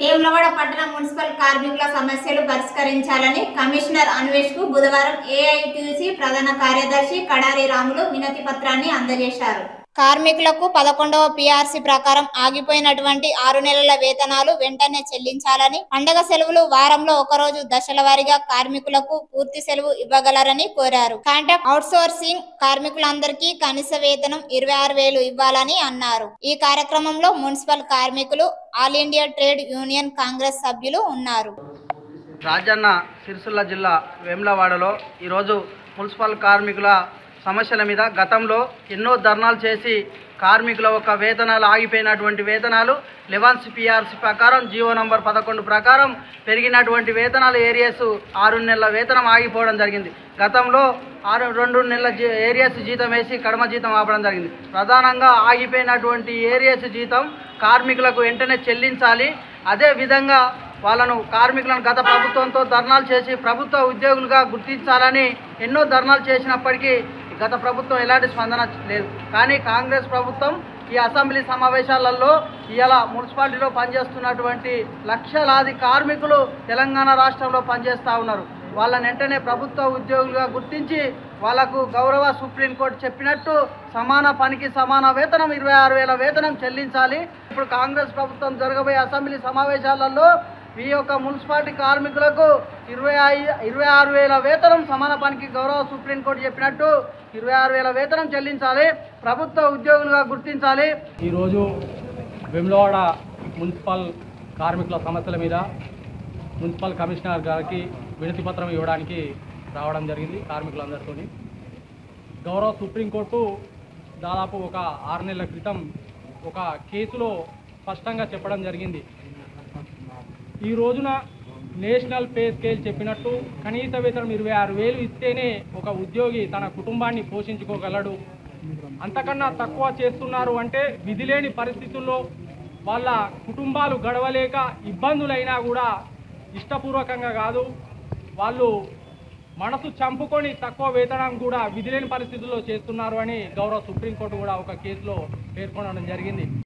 వేములవాడ పట్టణ మున్సిపల్ కార్మికుల సమస్యలు పరిష్కరించాలని కమిషనర్ అన్వేష్ కు బుధవారం ఏఐటీసీ ప్రధాన కార్యదర్శి కడారి రాములు వినతి పత్రాన్ని అందజేశారు కార్మికులకు పదకొండవ పిఆర్సీ ప్రకారం ఆగిపోయినటువంటి ఆరు నెలల వేతనాలు వెంటనే చెల్లించాలని పండగ సెలవులు వారంలో ఒకరోజు దశల వారీగా కార్మికులకు పూర్తి సెలవు ఇవ్వగలరని కోరారు కాంట్రాక్ట్ అవుట్సోర్సింగ్ కార్మికులందరికీ కనీస వేతనం ఇరవై ఆరు వేలు ఇవ్వాలని అన్నారు ఈ కార్యక్రమంలో మున్సిపల్ కార్మికులు ఆల్ ఇండియా ట్రేడ్ యూనియన్ కాంగ్రెస్ సభ్యులు ఉన్నారు రాజన్న సిరిసిల్ల జిల్లా వేములవాడలో ఈరోజు మున్సిపల్ కార్మికుల సమస్యల మీద గతంలో ఎన్నో ధర్నాలు చేసి కార్మికుల యొక్క వేతనాలు ఆగిపోయినటువంటి వేతనాలు లెవెన్స్ పిఆర్సీ ప్రకారం జీవో నంబర్ పదకొండు ప్రకారం పెరిగినటువంటి వేతనాలు ఏరియాస్ ఆరు నెలల వేతనం ఆగిపోవడం జరిగింది గతంలో ఆరు రెండు నెలల జీ ఏరియాస్ జీతం వేసి కడమ జీతం ఆపడం జరిగింది ప్రధానంగా ఆగిపోయినటువంటి ఏరియాస్ జీతం కార్మికులకు వెంటనే చెల్లించాలి అదే విధంగా వాళ్ళను కార్మికులను గత ప్రభుత్వంతో ధర్నాలు చేసి ప్రభుత్వ ఉద్యోగులుగా గుర్తించాలని ఎన్నో ధర్నాలు చేసినప్పటికీ గత ప్రభుత్వం ఎలాంటి స్పందన లేదు కానీ కాంగ్రెస్ ప్రభుత్వం ఈ అసెంబ్లీ సమావేశాలలో ఇవాళ మున్సిపాలిటీలో పనిచేస్తున్నటువంటి లక్షలాది కార్మికులు తెలంగాణ రాష్ట్రంలో పనిచేస్తూ ఉన్నారు వాళ్ళని వెంటనే ప్రభుత్వ ఉద్యోగులుగా గుర్తించి వాళ్లకు గౌరవ సుప్రీంకోర్టు చెప్పినట్టు సమాన పనికి సమాన వేతనం ఇరవై ఆరు వేల వేతనం చెల్లించాలి ఇప్పుడు కాంగ్రెస్ ప్రభుత్వం జరగబోయే అసెంబ్లీ సమావేశాలలో ఈ యొక్క మున్సిపాలిటీ కార్మికులకు ఇరవై ఐ- ఇరవై ఆరు వేల వేతనం సమాన పనికి గౌరవ సుప్రీంకోర్టు చెప్పినట్టు ఇరవై ఆరు వేల వేతనం చెల్లించాలి ప్రభుత్వ ఉద్యోగులుగా గుర్తించాలి ఈరోజు వెమ్లవాడ మున్సిపల్ కార్మికుల సమస్యల మీద మున్సిపల్ కమిషనర్ గారికి వినతి పత్రం ఇవ్వడానికి రావడం జరిగింది కార్మికులందరితో గౌరవ సుప్రీంకోర్టు దాదాపు ఒక ఆరు నెలల క్రితం ఒక కేసులో స్పష్టంగా చెప్పడం జరిగింది ఈ రోజున నేషనల్ పే స్కేల్ చెప్పినట్టు కనీస వేతనం ఇరవై ఆరు వేలు ఇస్తేనే ఒక ఉద్యోగి తన కుటుంబాన్ని పోషించుకోగలడు అంతకన్నా తక్కువ చేస్తున్నారు అంటే విధి లేని పరిస్థితుల్లో వాళ్ళ కుటుంబాలు గడవలేక ఇబ్బందులైనా కూడా ఇష్టపూర్వకంగా కాదు వాళ్ళు మనసు చంపుకొని తక్కువ వేతనం కూడా విధిలేని పరిస్థితుల్లో చేస్తున్నారు అని గౌరవ సుప్రీంకోర్టు కూడా ఒక కేసులో పేర్కొనడం జరిగింది